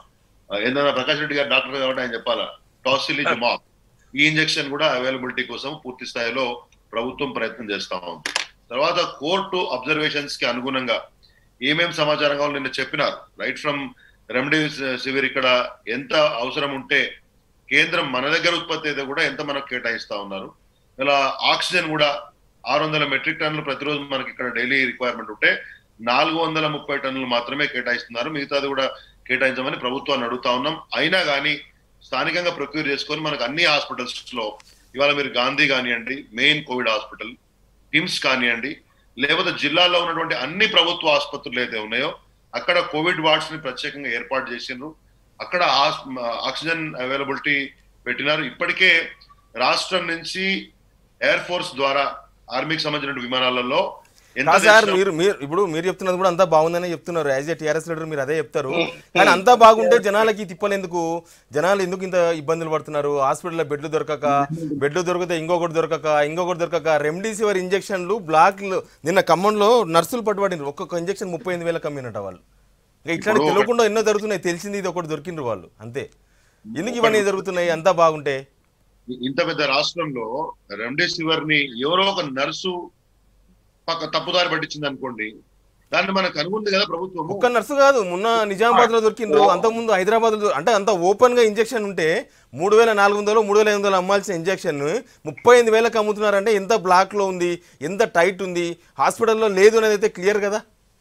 ఆ, ఏందన్నా ప్రకాష్ రెడ్డి గారు డాక్టర్ కాబట్టి ఆయన చెప్పాలా టాసిలిజుమాబ్ ఈ ఇంజెక్షన్ కూడా అవైలబిలిటీ కోసం పూర్తి స్థాయిలో ప్రభుత్వం ప్రయత్నం చేస్తా ఉంది తర్వాత కోర్టు అబ్జర్వేషన్స్ కి అనుగుణంగా ఏమేం సమాచారం కావాలో నిన్న చెప్పినారు రైట్ ఫ్రమ్ రెమెడీసివిర్ ఇక్కడ ఎంత అవసరం ఉంటే కేంద్రం మన దగ్గర ఉత్పత్తి అయితే కూడా ఎంత మనకు కేటాయిస్తా ఉన్నారు ఇలా ఆక్సిజన్ కూడా ఆరు వందల మెట్రిక్ టన్నులు ప్రతిరోజు మనకి ఇక్కడ డైలీ రిక్వైర్మెంట్ ఉంటే నాలుగు వందల ముప్పై టన్నులు మాత్రమే కేటాయిస్తున్నారు మిగతాది కూడా కేటాయించమని ప్రభుత్వాన్ని అడుగుతా ఉన్నాం అయినా కానీ స్థానికంగా ప్రొక్యూర్ చేసుకొని మనకు అన్ని హాస్పిటల్స్ లో ఇవాళ మీరు గాంధీ కానివ్వండి మెయిన్ కోవిడ్ హాస్పిటల్ టిమ్స్ కానివ్వండి లేకపోతే జిల్లాలో ఉన్నటువంటి అన్ని ప్రభుత్వ ఆసుపత్రులు అయితే ఉన్నాయో అక్కడ కోవిడ్ వార్డ్స్ ని ప్రత్యేకంగా ఏర్పాటు చేసిండ్రు అక్కడ ఆస్- ఆక్సిజన్ అవైలబిలిటీ పెట్టినారు ఇప్పటికే రాష్ట్రం నుంచి ఎయిర్ ఫోర్స్ ద్వారా ఆర్మీకి సంబంధించిన విమానాలలో ఎంత కాదు సార్ తెచ్చినా- మీరు మీరు ఇప్పుడు మీరు చెప్తున్నది కూడా అంతా బాగుందనే చెప్తున్నారు యాజ్ ఏ టీఆర్ఎస్ లీడర్ మీరు అదే చెప్తారు కానీ అంతా బాగుంటే జనాలకి తిప్పలు ఎందుకు జనాలు ఎందుకు ఇంత ఇబ్బందులు పడుతున్నారు హాస్పిటల్లో బెడ్లు దొరకక బెడ్లు దొరికితే ఇంకొకటి దొరకక ఇంకొకటి దొరకక రెమ్డెసివిర్ ఇంజక్షన్లు బ్లాక్లు నిన్న ఖమ్మంలో నర్సులు పట్టుబడినారు ఒక్కొక్క ఇంజక్షన్ ముప్పై ఎనిమిది వేల కమ్మినట వాళ్ళు ఇంకా ఇట్లాంటి ఇప్పుడు తెలియకుండా ఎన్నో జరుగుతున్నాయి తెలిసింది ఇది ఒకటి దొరికిండ్రు వాళ్ళు అంతే ఎందుకు ఇవన్నీ జరుగుతున్నాయి అంతా బాగుంటే ఇంత పెద్ద రాష్ట్రంలో రెమ్డెసివిర్ ని ఎవరో ఒక నర్సు పక్క తప్పుదారి పట్టించింది అనుకోండి దాన్ని మనకు అనుకుంది కదా ప్రభుత్వం ఒక్క నర్సు కాదు మొన్న నిజామాబాద్ లో దొరికిండ్రు అంతకుముందు హైదరాబాద్ లో అంటే అంత ఓపెన్ గా ఇంజెక్షన్ ఉంటే మూడు వేల నాలుగు వందలు మూడు వేల ఐదు వందలు అమ్మాల్సిన ఇంజెక్షన్ ముప్పై ఎనిమిది వేలకు అమ్ముతున్నారంటే ఎంత బ్లాక్ లో ఉంది ఎంత టైట్ ఉంది హాస్పిటల్లో లేదు అనేది అయితే క్లియర్ కదా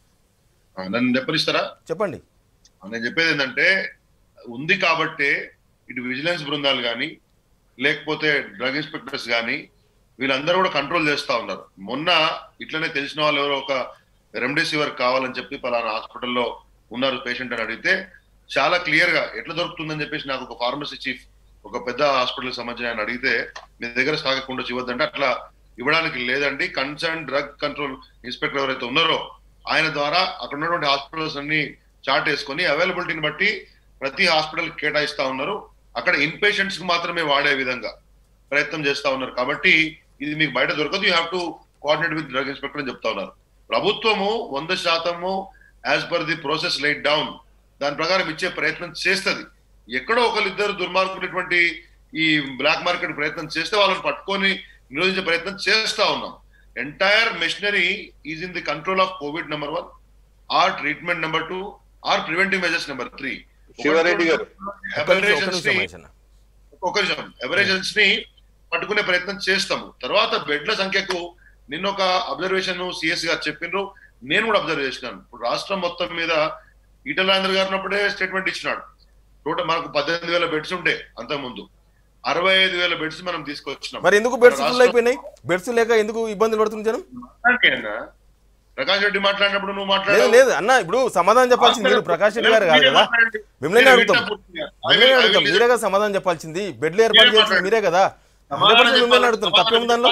నన్ను దెబ్బనిస్తారా చెప్పండి నేను చెప్పేది ఏంటంటే ఉంది కాబట్టే ఇటు విజిలెన్స్ బృందాలు కానీ లేకపోతే డ్రగ్ ఇన్స్పెక్టర్స్ కానీ వీళ్ళందరూ కూడా కంట్రోల్ చేస్తా ఉన్నారు మొన్న ఇట్లనే తెలిసిన వాళ్ళు ఎవరో ఒక రెమ్డెసివిర్ కావాలని చెప్పి పలానా హాస్పిటల్లో ఉన్నారు పేషెంట్ అని అడిగితే చాలా క్లియర్ గా ఎట్లా దొరుకుతుందని చెప్పేసి నాకు ఒక ఫార్మసీ చీఫ్ ఒక పెద్ద హాస్పిటల్ సంబంధించిన ఆయన అడిగితే మీ దగ్గర స్టాక్ ఎక్కువ ఉండొచ్చు ఇవ్వద్దంటే అట్లా ఇవ్వడానికి లేదండి కన్సర్న్ డ్రగ్ కంట్రోల్ ఇన్స్పెక్టర్ ఎవరైతే ఉన్నారో ఆయన ద్వారా అక్కడ ఉన్నటువంటి హాస్పిటల్స్ అన్ని చార్ట్ వేసుకొని అవైలబిలిటీని బట్టి ప్రతి హాస్పిటల్ కేటాయిస్తా ఉన్నారు అక్కడ ఇన్ పేషెంట్స్ కి మాత్రమే వాడే విధంగా ప్రయత్నం చేస్తా ఉన్నారు కాబట్టి ఇది మీకు బయట దొరకదు you have to coordinate with drug inspector అని చెప్తా ఉన్నారు ప్రభుత్వము వంద శాతము as per the process laid down దాని ప్రకారం ఇచ్చే ప్రయత్నం చేస్తది ఎక్కడో ఒకరిద్దరు దుర్మార్గున్నటువంటి ఈ బ్లాక్ మార్కెట్ ప్రయత్నం చేస్తే వాళ్ళని పట్టుకొని నిరోధించే ప్రయత్నం చేస్తా ఉన్నాం entire machinery is in the control of covid number one or treatment number two or preventive measures number three Siva Reddy గారు. ఒక్క నిమిషం ఒక్క నిమిషం మహేష్ అన్న. ఒక నిమిషం ఎవరేజెన్స్ ని పట్టుకునే ప్రయత్నం చేస్తాము తర్వాత బెడ్ల సంఖ్యకు నిన్న ఒక అబ్జర్వేషన్ సిఎస్ గారు చెప్పిండ్రు నేను కూడా అబ్జర్వ్ చేసినాను ఇప్పుడు రాష్ట్రం మొత్తం మీద ఈటల రాజేంద్ర గారు ఉన్నప్పుడే స్టేట్మెంట్ ఇచ్చినాడు టోటల్ మనకు పద్దెనిమిది వేల బెడ్స్ ఉండే అంతకుముందు అరవై ఐదు వేల బెడ్స్ మనం తీసుకొచ్చినాం మరి ఎందుకు బెడ్స్ మన ఫుల్ అయిపోయినాయి బెడ్స్ లేక ఎందుకు ఇబ్బందులు పడుతుంది జనం రాష్ట్రానికి అన్న, ప్రకాష్ రెడ్డి మాట్లాడినప్పుడు నువ్వు లేదు మాట్లాడావు లేదు అన్న ఇప్పుడు సమాధానం చెప్పాల్సింది మీరు ప్రకాష్ రెడ్డి గారు కాదు కదా మిమ్మల్ని అడుగుతాం మిమ్మల్ని అడుగుతాం మీరే కదా సమాధానం చెప్పాల్సింది బెడ్లు ఏర్పాటు చేయాల్సింది మీరే కదా హండ్రెడ్ పర్సెంట్ మిమ్మల్ని అడుగుతాం తప్పేముంది దానిలో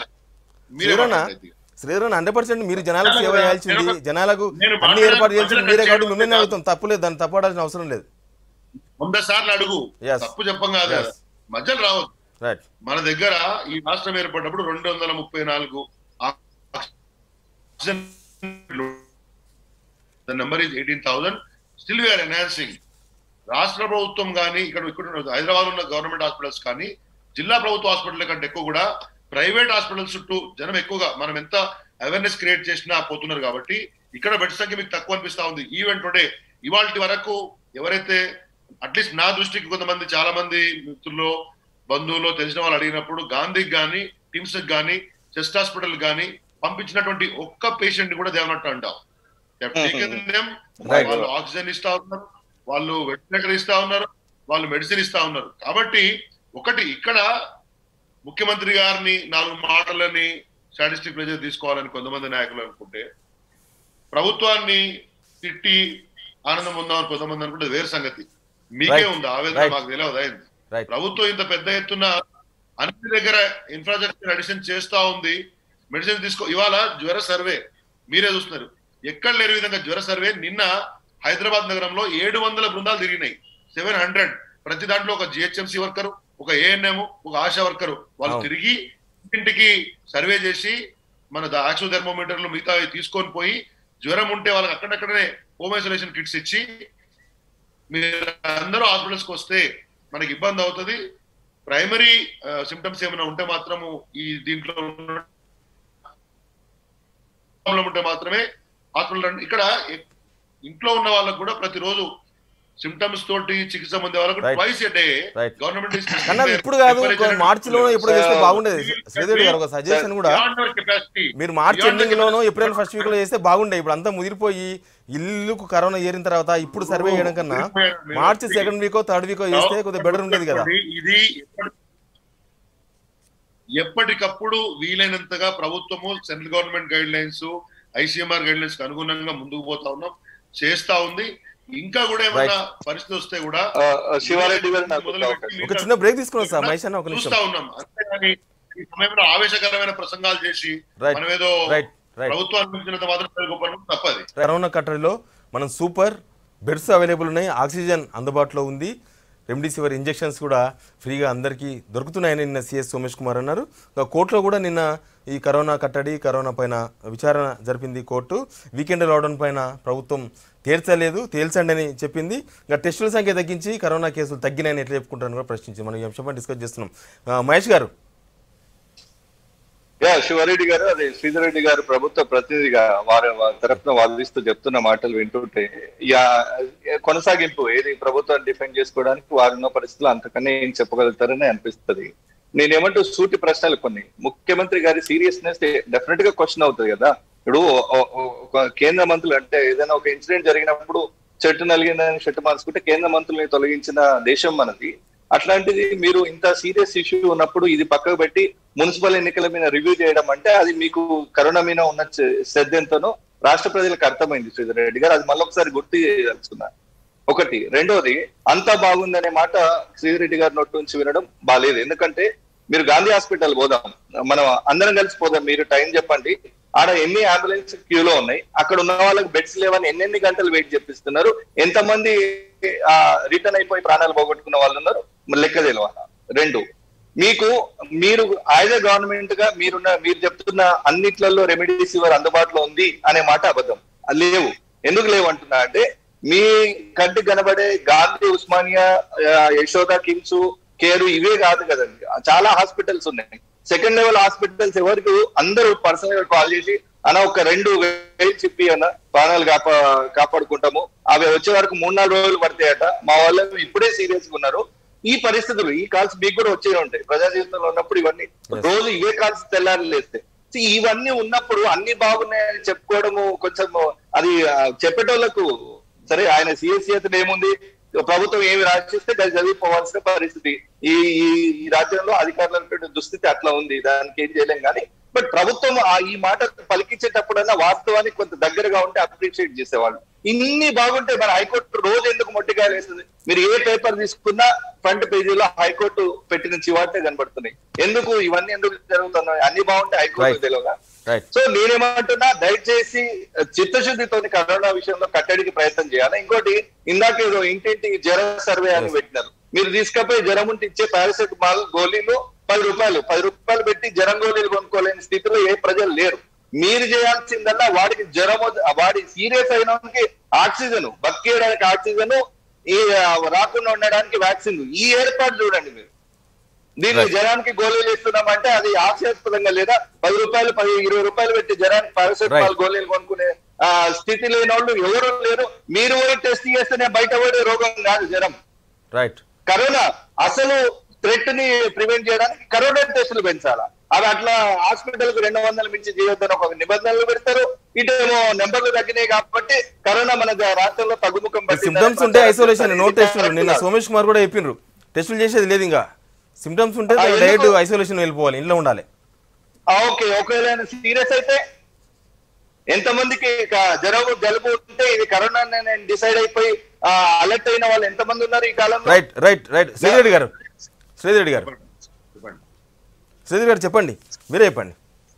శ్రీరణ శ్రీధరన్ హండ్రెడ్ పర్సెంట్ మీరు జనాలకు సేవ చేయాల్సింది జనాలకు నేను అన్ని ఏర్పాటు చేయాల్సింది మీరే కాబట్టి మాట్లాడాను. మిమ్మల్ని అడుగుతాం తప్పులేదు దాన్ని తప్పడాల్సిన అవసరం లేదు వంద సార్లు అడుగు Yes. తప్పు చెప్పం కాదు Yes. మధ్యలో రావద్దు రైట్ మన దగ్గర ఈ రాష్ట్రం ఏర్పడినప్పుడు రెండు వందల ముప్పై నాలుగు number is eighteen thousand still we are enhancing రాష్ట్ర ప్రభుత్వం కానీ ఇక్కడ ఇక్కడ హైదరాబాద్ ఉన్న గవర్నమెంట్ హాస్పిటల్స్ కానీ జిల్లా ప్రభుత్వ హాస్పిటల్ కంటే ఎక్కువ కూడా ప్రైవేట్ హాస్పిటల్స్ చుట్టూ జనం ఎక్కువగా మనం ఎంత అవేర్నెస్ క్రియేట్ చేసినా పోతున్నారు కాబట్టి ఇక్కడ బెడ్ సంఖ్య మీకు తక్కువ అనిపిస్తా ఉంది ఈవెన్ టుడే ఇవాళ వరకు ఎవరైతే అట్లీస్ట్ నా దృష్టికి కొంతమంది చాలా మంది మిత్రులు బంధువులు తెలిసిన వాళ్ళు అడిగినప్పుడు గాంధీకి కానీ టిమ్స్ కానీ చెస్ట్ హాస్పిటల్ కానీ పంపించినటువంటి ఒక్క పేషెంట్ కూడా దేవనట్టు అంటాం Right. వాళ్ళు ఆక్సిజన్ ఇస్తా ఉన్నారు వాళ్ళు వెంటిలేటర్ ఇస్తా ఉన్నారు వాళ్ళు మెడిసిన్ ఇస్తా ఉన్నారు కాబట్టి ఒకటి ఇక్కడ ముఖ్యమంత్రి గారిని నాలుగు మాటలని స్టాటిస్టిక్ ప్రెజర్ తీసుకోవాలని కొంతమంది నాయకులు అనుకుంటే ప్రభుత్వాన్ని తిట్టి ఆనందం ఉందామని కొంతమంది అనుకుంటే వేరే సంగతి మీకే Right. ఉంది ఆవేదన Right. మాకు తెలియదు అయింది రైట్ ప్రభుత్వం ఇంత పెద్ద ఎత్తున అన్ని దగ్గర ఇన్ఫ్రాస్ట్రక్చర్ అడిషన్ చేస్తా ఉంది మెడిసిన్ తీసుకో ఇవాళ జ్వర సర్వే మీరే చూస్తున్నారు ఎక్కడ లేని విధంగా జ్వర సర్వే నిన్న హైదరాబాద్ నగరంలో ఏడు వందల బృందాలు తిరిగినాయి సెవెన్ హండ్రెడ్ ప్రతి దాంట్లో ఒక జిహెచ్ఎంసీ వర్కర్ ఒక ఏఎన్ఎం ఒక ఆశా వర్కర్ వాళ్ళు అవును. తిరిగి ఇంటికి సర్వే చేసి మన ఆక్సో థెర్మోమీటర్లు మిగతా తీసుకొని పోయి జ్వరం ఉంటే వాళ్ళకి అక్కడక్కడనే హోమ్ ఐసోలేషన్ కిట్స్ ఇచ్చి మీరు అందరూ హాస్పిటల్స్కి వస్తే మనకి ఇబ్బంది అవుతుంది ప్రైమరీ సిమ్టమ్స్ ఏమైనా ఉంటే మాత్రము ఈ దీంట్లో ఉన్న- ప్రాబ్లం ఉంటే మాత్రమే హాస్పిటల్ రండి. ఇక్కడ ఎ- ఇంట్లో ఉన్న వాళ్ళకు కూడా ప్రతిరోజు సిమ్టమ్స్ తోటి చికిత్స పొందే వాళ్ళకు Right. Twice a day Right. Government కన్నా ఇప్పుడు కాదు ఒక మార్చిలో ఎప్పుడు చేస్తే బాగుండేది శ్రీదేవి గారు ఒక సజెషన్ కూడా మీరు మార్చి ఎండింగ్ లోనో ఏప్రిల్ ఫస్ట్ వీక్ లో చేస్తే బాగుండే ఇప్పుడు అంతా ముదిరిపోయి ఇల్లుకు కరోనా ఏరిన తర్వాత ఇప్పుడు సర్వే చేయడం కన్నా మార్చి సెకండ్ వీకో థర్డ్ వీకో చేస్తే కొద్దిగా బెటర్ ఉండేది కదా ఇది ఎప్పటి- ఎప్పటికప్పుడు వీలైనంతగా ప్రభుత్వము central government guidelines ICMR guidelines అనుగుణంగా ముందుకు పోతా ఉన్నాం చేస్తా ఉంది ఇంకా కూడా ఏమైనా పరిస్థితి వస్తే కూడా ఆ, ఆ, శివారెడ్డి గారు నాకు ఒక మొదలుపెట్టి అవకాశం. ఒక చిన్న బ్రేక్ తీసుకున్నాం సార్ మహేష్ అన్న ఒక నిమిషం చూస్తా ఉన్నాం అంతేగాని ఈ సమయంలో ఆవేశకరమైన ప్రసంగాలు చేసి Right. మనం ఏదో రైట్ రైట్ ప్రభుత్వాన్ని మించినంత మాత్రం గొప్ప తప్పది కరోనా కట్టడిలో మనం సూపర్ బెడ్స్ అవైలబుల్ ఉన్నాయి ఆక్సిజన్ అందుబాటులో ఉంది రెమ్డెసివిర్ ఇంజెక్షన్స్ కూడా ఫ్రీగా అందరికీ దొరుకుతున్నాయని నిన్న సిఎస్ సోమేష్ కుమార్ అన్నారు ఇంకా కోర్టులో కూడా నిన్న ఈ కరోనా కట్టడి కరోనా పైన విచారణ జరిపింది కోర్టు వీకెండ్ లాక్డౌన్ పైన ప్రభుత్వం తేల్చలేదు తేల్చండి అని చెప్పింది ఇంకా టెస్టుల సంఖ్య తగ్గించి కరోనా కేసులు తగ్గినాయని ఎట్లా చెప్పుకుంటారని కూడా ప్రశ్నించి మనం ఈ అంశంపై డిస్కస్ చేస్తున్నాం ఆ, మహేష్ గారు యా శివారెడ్డి గారు అదే శ్రీధర్ రెడ్డి గారు ప్రభుత్వ ప్రతినిధిగా వారి వారి తరఫున వాదిస్తూ చెప్తున్న మాటలు వింటుంటే యా కొనసాగింపు ఏది ప్రభుత్వాన్ని డిఫెండ్ చేసుకోవడానికి వారు ఉన్న పరిస్థితులు అంతకన్నా ఏం చెప్పగలుగుతారని అనిపిస్తుంది నేనేమంటూ సూటి ప్రశ్నలు కొన్ని ముఖ్యమంత్రి గారి సీరియస్నెస్ డెఫినెట్ గా క్వశ్చన్ అవుతుంది కదా ఇప్పుడు ఓ- ఓ- ఓ- ఒక కేంద్ర మంత్రులు అంటే ఏదైనా ఒక ఇన్సిడెంట్ జరిగినప్పుడు చెట్టు నలిగిందని చెట్టు మార్చుకుంటే కేంద్ర మంత్రుల్ని తొలగించిన దేశం మనది అట్లాంటిది మీరు ఇంత సీరియస్ ఇష్యూ ఉన్నప్పుడు ఇది పక్కకు పెట్టి మున్సిపల్ ఎన్నికల మీద రివ్యూ చేయడం అంటే అది మీకు కరోనా మీద ఉన్న చ- శ్రద్ధ ఎంతనో రాష్ట్ర ప్రజలకు అర్థమైంది శ్రీధర్ రెడ్డి గారు అది మళ్ళొకసారి గుర్తు చేయదలుచుకున్నా ఒకటి రెండోది అంతా బాగుందనే మాట శ్రీధర్ రెడ్డి గారి నోటి నుంచి వినడం బాలేదు ఎందుకంటే మీరు గాంధీ హాస్పిటల్ పోదాం మనం అందరం కలిసి పోదాం మీరు టైం చెప్పండి ఆడ ఎన్ని అంబులెన్స్ క్యూలో ఉన్నాయి అక్కడ ఉన్న వాళ్ళకి బెడ్స్ లేవని ఎన్నెన్ని గంటలు వెయిట్ చేపిస్తున్నారు ఎంతమంది ఆ రిటర్న్ అయిపోయి ప్రాణాలు పోగొట్టుకున్న వాళ్ళు ఉన్నారు మరి లెక్క తెలియాల రెండు మీకు మీరు యాజ్ గవర్నమెంట్ గా మీరున్న మీరు చెప్తున్న అన్నిట్లలో రెమెడీసివర్ అందుబాటులో ఉంది అనే మాట అబద్ధం అది లేవు ఎందుకు లేవు అంటున్నా అంటే మీ కంటికి కనబడే గాంధీ ఉస్మానియా ఆ, యశోద కిమ్స్ కేరు ఇవే కాదు కదండి చాలా హాస్పిటల్స్ ఉన్నాయి సెకండ్ లెవెల్ హాస్పిటల్స్ ఎవరికి అందరూ పర్సనల్ గా కాల్ చేసి అన్న ఒక రెండు వేలు చెప్పి అన్న ప్రాణాలు కాపా కాపాడుకుంటాము అవి వచ్చే వరకు మూడు నాలుగు రోజులు పడతాయట మా వాళ్ళు ఇప్పుడే సీరియస్ గా ఉన్నారు ఈ పరిస్థితులు ఈ కాల్స్ మీకు కూడా వచ్చే ఉంటాయి ప్రజా జీవితంలో ఉన్నప్పుడు ఇవన్నీ రోజు ఇవే కాల్స్ తెల్లారి లేస్తే See, ఇవన్నీ ఉన్నప్పుడు అన్ని బాగున్నాయని చెప్పుకోవడము కొంచెం అది ఆ, చెప్పేటోళ్ళకు సరే ఆయన సిఎస్సి అతను ఏముంది ప్రభుత్వం ఏమి రాసిస్తే అది చదివిపోవాల్సిన పరిస్థితి ఈ ఈ- ఈ రాజ్యంలో అధికారుల దుస్థితి అట్లా ఉంది దానికి ఏం చేయలేం కానీ బట్ ప్రభుత్వం ఆ ఈ మాట పలికించేటప్పుడన్నా వాస్తవానికి కొంత దగ్గరగా ఉంటే అప్రిషియేట్ చేసేవాళ్ళు ఇన్ని బాగుంటే మరి హైకోర్టు రోజు ఎందుకు మొట్టికాయలు వేస్తుంది మీరు ఏ పేపర్ తీసుకున్నా ఫ్రంట్ పేజీలో హైకోర్టు పెట్టిన చివాటే కనబడుతున్నాయి ఎందుకు ఇవన్నీ ఎందుకు జరుగుతున్నాయి అన్ని బాగుంటే హైకోర్టు Right. తెలియదా రైట్ సో నేనేమంటున్నా దయచేసి చిత్తశుద్ధితో కరోనా విషయంలో కట్టడికి ప్రయత్నం చేయాలి ఇంకోటి ఇందాక ఏదో ఇంటింటికి జ్వర సర్వే అని పెట్టినారు మీరు తీసుకపోయి జ్వరం ఉంటే ఇచ్చే పారాసెటమాల్ గోళీలు పది రూపాయలు పది రూపాయలు పెట్టి జ్వరం గోళీలు కొనుక్కోలేని స్థితిలో ఏ ప్రజలు లేరు మీరు చేయాల్సిందల్లా వాడికి జ్వరం వద్ద- వాడి సీరియస్ అయిన ఆక్సిజన్ బతికేయడానికి ఆక్సిజన్ ఈ ఆ, రాకుండా ఉండడానికి వ్యాక్సిన్ ఈ ఏర్పాటు చూడండి మీరు దీన్ని Right. జనానికి గోళీలు ఇస్తున్నామంటే అది హాస్యాస్పదంగా లేదా పది రూపాయలు పది ఇరవై రూపాయలు పెట్టి జనానికి పారాసెటమాల్ Right. గోళీలు కొనుక్కునే ఆ, స్థితి లేని వాళ్ళు ఎవరు లేరు మీరు పోయి టెస్ట్ చేస్తేనే బయట పడే రోగం కాదు జ్వరం రైట్ కరోనా అసలు థ్రెట్ ని ప్రివెంట్ చేయడానికి కరోనా టెస్టులు పెంచాలా అవి అట్లా హాస్పిటల్ కు రెండు వందల మించి చేయొద్దని ఒక నిబంధనలు పెడతారు ఇటేమో నెంబర్లు తగ్గినాయి కాబట్టి కరోనా మన ద- రాష్ట్రంలో తగ్గుముఖం పట్టిందని సిమ్టమ్స్ ఉంటే ఐసోలేషన్ నో ఇది టెస్టులు నిన్న కరెక్ట్ కాదు. సోమేష్ కుమార్ కూడా చెప్పిండ్రు టెస్టులు చేసేది లేదు ఇంకా సిమ్టమ్స్ ఉంటే ఆ, ఎందుకు? డైరెక్ట్ ఐసోలేషన్ వెళ్ళిపోవాలి ఇంట్లో ఉండాలి ఆ, ఓకే ఒకవేళ సీరియస్ అయితే ఎంతమందికి క- జలుబు జలుబు ఉంటే ఇది కరోనా నేను డిసైడ్ అయిపోయి అలర్ట్ అయిన వాళ్ళు ఎంతమంది ఉన్నారు ఈ కాలంలో రైట్ రైట్ రైట్ శ్రీరెడ్డి గారు శ్రీరెడ్డి గారు చెప్పండి శ్రీరెడ్డి గారు చెప్పండి మీరే చెప్పండి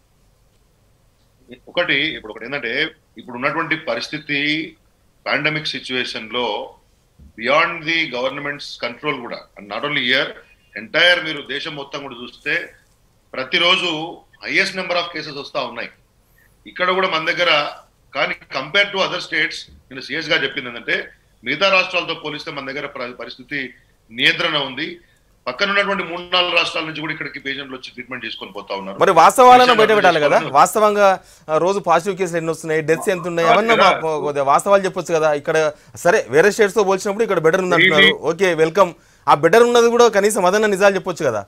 ఒకటి ఇప్పుడు ఒకటి ఏంటంటే ఇప్పుడు ఉన్నటువంటి పరిస్థితి పాండమిక్ సిచ్యువేషన్ లో బియాండ్ ది గవర్నమెంట్స్ కంట్రోల్ కూడా నాట్ ఓన్లీ ఇయర్ ఎంటైర్ మీరు దేశం మొత్తం కూడా చూస్తే ప్రతిరోజు హైయెస్ట్ నెంబర్ ఆఫ్ కేసెస్ వస్తా ఉన్నాయి ఇక్కడ కూడా మన దగ్గర కానీ కంపేర్ టు అదర్ స్టేట్స్ నేను సిఎస్ గా చెప్పింది ఏంటంటే మిగతా రాష్ట్రాలతో పోలిస్తే మన దగ్గర ప్ర- పరిస్థితి నియంత్రణ ఉంది పక్కన ఉన్నటువంటి మూడు నాలుగు రాష్ట్రాల నుంచి కూడా ఇక్కడికి పేషెంట్లు వచ్చి ట్రీట్మెంట్ తీసుకొని పోతా ఉన్నారు మరి వాస్తవాలను విషయాలు బయట పెట్టాలి కదా తెలుసుకోవాలి. వాస్తవంగా ఆ, రోజు పాజిటివ్ కేసులు ఎన్ని వస్తున్నాయి డెత్స్ ఎంత ఉన్నాయి అవన్నీ కదా. మా- కొద్దిగా వాస్తవాలు చెప్పొచ్చు కదా ఇక్కడ సరే వేరే స్టేట్స్ తో పోల్చినప్పుడు ఇక్కడ బెటర్ ఉంది అంటున్నారు Really? ఓకే వెల్కమ్ ఆ బెటర్ ఉన్నది కూడా కనీసం అదన్న నిజాలు చెప్పొచ్చు కదా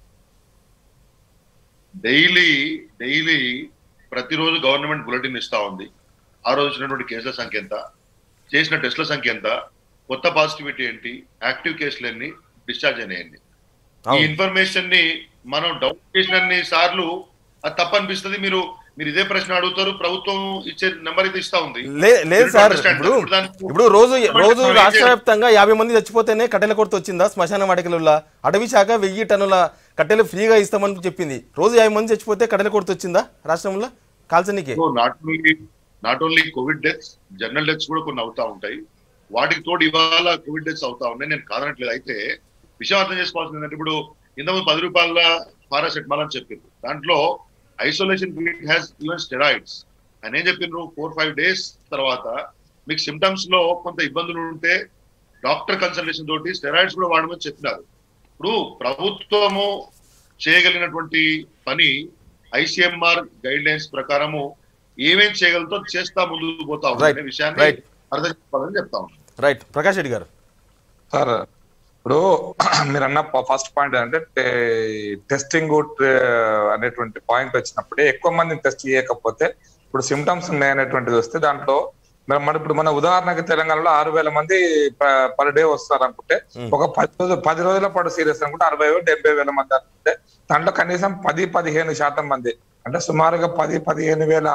డైలీ డైలీ ప్రతిరోజు గవర్నమెంట్ బులెటిన్ ఇస్తా ఉంది ఆ రోజు వచ్చినటువంటి కేసుల సంఖ్య ఎంత చేసిన టెస్ట్ల సంఖ్య ఎంత కొత్త పాజిటివిటీ ఏంటి యాక్టివ్ కేసులు ఎన్ని డిశ్చార్జ్ అయినాయండి ఈ అవును. ఇన్ఫర్మేషన్ ని మనం డౌట్ చేసినన్ని సార్లు అది తప్పనిపిస్తుంది మీరు మీరు ఇదే ప్రశ్న అడుగుతారు ప్రభుత్వం ఇచ్చే నెంబర్ ఇది ఇస్తా ఉంది లే- లేదు You సార్ understand. ఇప్పుడు ఇప్పుడు దానికి- ఇప్పుడు రోజు రోజు మనం ఏం రాష్ట్ర చేయాలి? వ్యాప్తంగా యాభై మంది చచ్చిపోతేనే కట్టెల కొరత వచ్చిందా శ్మశాన వాటికల అటవీ శాఖ వెయ్యి టన్నుల కట్టెలు ఫ్రీగా ఇస్తామని చెప్పింది రోజు యాభై మంది చచ్చిపోతే కట్టెల కొరత వచ్చిందా రాష్ట్రంలో కాల్చనీకే not only not only covid deaths general deaths కూడా కొన్ని అవుతా ఉంటాయి వాటికి తోడు ఇవాళ కోవిడ్ డెత్స్ అవుతా ఉన్నాయి నేను కాదనట్లేదు అయితే విషయం అర్థం చేసుకోవాల్సింది ఏంటంటే ఇప్పుడు ఇంతకుముందు పది రూపాయల పారాసెటమాల్ అని చెప్పింది దాంట్లో isolation period has even steroids ఆయన ఏం చెప్పిండ్రు ఫోర్ ఫైవ్ డేస్ తర్వాత మీకు సిమ్టమ్స్ లో కొంత ఇబ్బందులు ఉంటే డాక్టర్ కన్సల్టేషన్ తోటి స్టెరాయిడ్స్ కూడా వాడమని చెప్పినారు ఇప్పుడు ప్రభుత్వము చేయగలిగినటువంటి పని ఐసిఎంఆర్ గైడ్ లైన్స్ ప్రకారము ఏమేం చేయగలతో చేస్తా ముందుకు పోతా ఉంది Right. అనే విషయాన్ని Right. అర్థం చేసుకోవాలని చెప్తా ఉన్నాను రైట్ ప్రకాష్ రెడ్డి గారు సార్ ఇప్పుడు మీరు అన్న ఫస్ట్ పాయింట్ అంటే టెస్టింగ్ అనేటువంటి పాయింట్ వచ్చినప్పుడే ఎక్కువ మందిని టెస్ట్ చేయకపోతే ఇప్పుడు సిమ్టమ్స్ ఉన్నాయనేటువంటిది వస్తే దాంట్లో మరి మన ఇప్పుడు మన ఉదాహరణకి తెలంగాణలో ఆరు వేల మంది పర్ డే వస్తారు అనుకుంటే ఒక పది రోజులు పది రోజుల పాటు సీరియస్ అనుకుంటే అరవై వేలు డెబ్బై వేల మంది అనుకుంటే దాంట్లో కనీసం పది పదిహేను శాతం మంది అంటే సుమారుగా పది పదిహేను వేల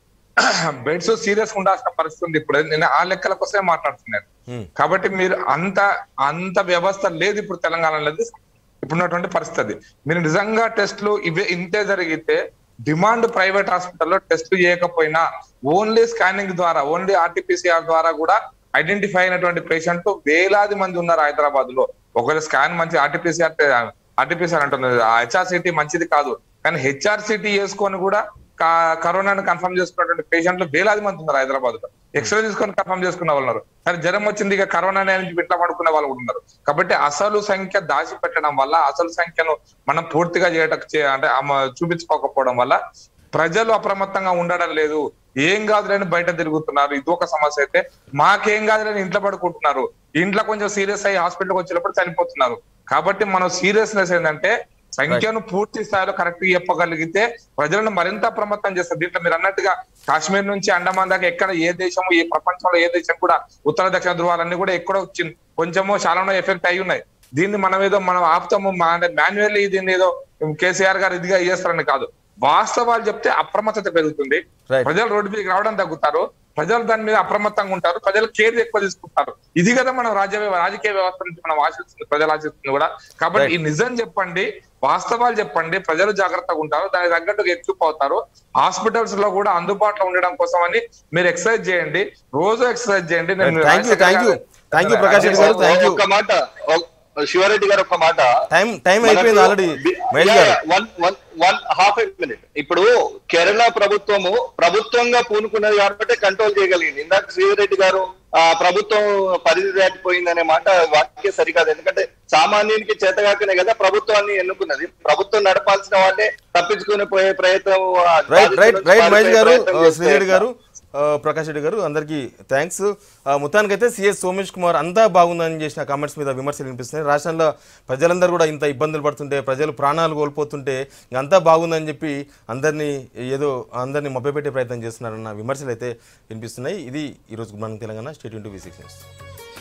బెడ్స్ సీరియస్ ఉండాల్సిన పరిస్థితి ఉంది ఇప్పుడు నేను ఆ లెక్కల కోసమే మాట్లాడుతున్నాను Hmm. కాబట్టి మీరు అంత అంత వ్యవస్థ లేదు ఇప్పుడు తెలంగాణలో లేదు. ఇప్పుడున్నటువంటి పరిస్థితి మీరు నిజంగా టెస్ట్లు ఇవే ఇంతే జరిగితే డిమాండ్ ప్రైవేట్ హాస్పిటల్లో టెస్ట్లు చేయకపోయినా ఓన్లీ స్కానింగ్ ద్వారా ఓన్లీ ఆర్టీపీసీఆర్ ద్వారా కూడా ఐడెంటిఫై అయినటువంటి పేషెంట్ వేలాది మంది ఉన్నారు హైదరాబాద్ లో ఒకవేళ స్కాన్ మంచి ఆర్టీపీసీఆర్ ఆర్టీపీసీఆర్ అంటున్నది హెచ్ఆర్సిటీ మంచిది కాదు కానీ హెచ్ఆర్సిటీ చేసుకొని కూడా కా- కరోనాను కన్ఫర్మ్ చేసుకున్నటువంటి పేషెంట్లు వేలాది మంది ఉన్నారు హైదరాబాద్ లో ఎక్స్రే తీసుకొని కన్ఫర్మ్ చేసుకున్న వాళ్ళు ఉన్నారు కానీ జ్వరం వచ్చింది ఇక కరోనా నుంచి బిట్ల పడుకునే వాళ్ళు కూడా ఉన్నారు కాబట్టి అసలు సంఖ్య దాచి పెట్టడం వల్ల అసలు సంఖ్యను మనం పూర్తిగా చేయటం చే- అంటే అమ- చూపించుకోకపోవడం వల్ల ప్రజలు అప్రమత్తంగా ఉండడం లేదు ఏం కాదులేని బయట తిరుగుతున్నారు ఇది ఒక సమస్య అయితే మాకేం కాదులేని ఇంట్లో పడుకుంటున్నారు ఇంట్లో కొంచెం సీరియస్ అయ్యి హాస్పిటల్కి వచ్చినప్పుడు చనిపోతున్నారు కాబట్టి మనం సీరియస్నెస్ ఏంటంటే సంఖ్యను పూర్తి స్థాయిలో కరెక్ట్ చెప్పగలిగితే ప్రజలను మరింత అప్రమత్తం చేస్తారు దీంట్లో మీరు అన్నట్టుగా కాశ్మీర్ నుంచి అండమాన్ దాకా ఎక్కడ ఏ దేశము ఏ ప్రపంచంలో ఏ దేశం కూడా ఉత్తర దక్షిణ ధృవాలన్నీ కూడా ఎక్కడో చిన్- కొంచెమో చాలా ఎఫెక్ట్ అయి ఉన్నాయి దీన్ని మనం ఏదో మనం ఆపుతాము మా- అంటే మాన్యువల్లీ దీన్ని ఏదో కేసీఆర్ గారు ఇదిగా చేస్తారని కాదు వాస్తవాలు చెప్తే అప్రమత్తత పెరుగుతుంది Right. ప్రజలు రోడ్డు మీదకి రావడం తగ్గుతారు ప్రజలు దాని మీద అప్రమత్తంగా ఉంటారు ప్రజలు కేర్ ఎక్కువ తీసుకుంటారు ఇది కదా మనం రాజ్య వ్యవ- రాజకీయ వ్యవస్థ నుంచి మనం ఆశిస్తుంది ప్రజలు ఆశిస్తుంది కూడా కాబట్టి Right. ఈ నిజం చెప్పండి వాస్తవాలు చెప్పండి ప్రజలు జాగ్రత్తగా ఉంటారు దానికి తగ్గట్టు ఎక్కిపోతారు హాస్పిటల్స్ లో కూడా అందుబాటులో ఉండడం కోసం అని మీరు ఎక్సర్సైజ్ చేయండి రోజు ఎక్సర్సైజ్ చేయండి నేను thank you thank you thank you Prakash Reddy గారు థ్యాంక్ యూ ఒక మాట ఒక- శివారెడ్డి గారు ఒక మాట టైం టైం అయిపోయింది ఆల్రెడీ మహేష్ గారు one one one half a minute ఇప్పుడు కేరళ ప్రభుత్వము ప్రభుత్వంగా పూనుకున్నది కాబట్టి కంట్రోల్ చేయగలిగింది ఇందాక శ్రీరెడ్డి గారు ఆ ప్రభుత్వం పరిధి దాటిపోయిందనే మాట వాక్య సరికాదు ఎందుకంటే సామాన్యునికి చేతగాకనే కదా ప్రభుత్వాన్ని ఎన్నుకున్నది ప్రభుత్వం నడపాల్సిన వాళ్ళే తప్పించుకుని పోయే ప్రయత్నం ఆ రైట్ రైట్ బాధితులను రైట్ మహేష్ గారు ప్రయత్నం ఆ, చేస్తే శ్రీరెడ్డి గారు ఆ, ప్రకాష్ రెడ్డి గారు అందరికీ థ్యాంక్స్ మొత్తానికైతే సిఎస్ సోమేష్ కుమార్ అంతా బాగుందని చేసిన కామెంట్స్ మీద విమర్శలు వినిపిస్తున్నాయి రాష్ట్రంలో ప్రజలందరూ కూడా ఇంత ఇబ్బందులు పడుతుంటే ప్రజలు ప్రాణాలు కోల్పోతుంటే ఇంక అంతా బాగుందని చెప్పి అందరినీ ఏదో అందరినీ మభ్యపెట్టే ప్రయత్నం చేస్తున్నారన్న విమర్శలు అయితే వినిపిస్తున్నాయి ఇది ఈరోజు good morning Telangana state into V six news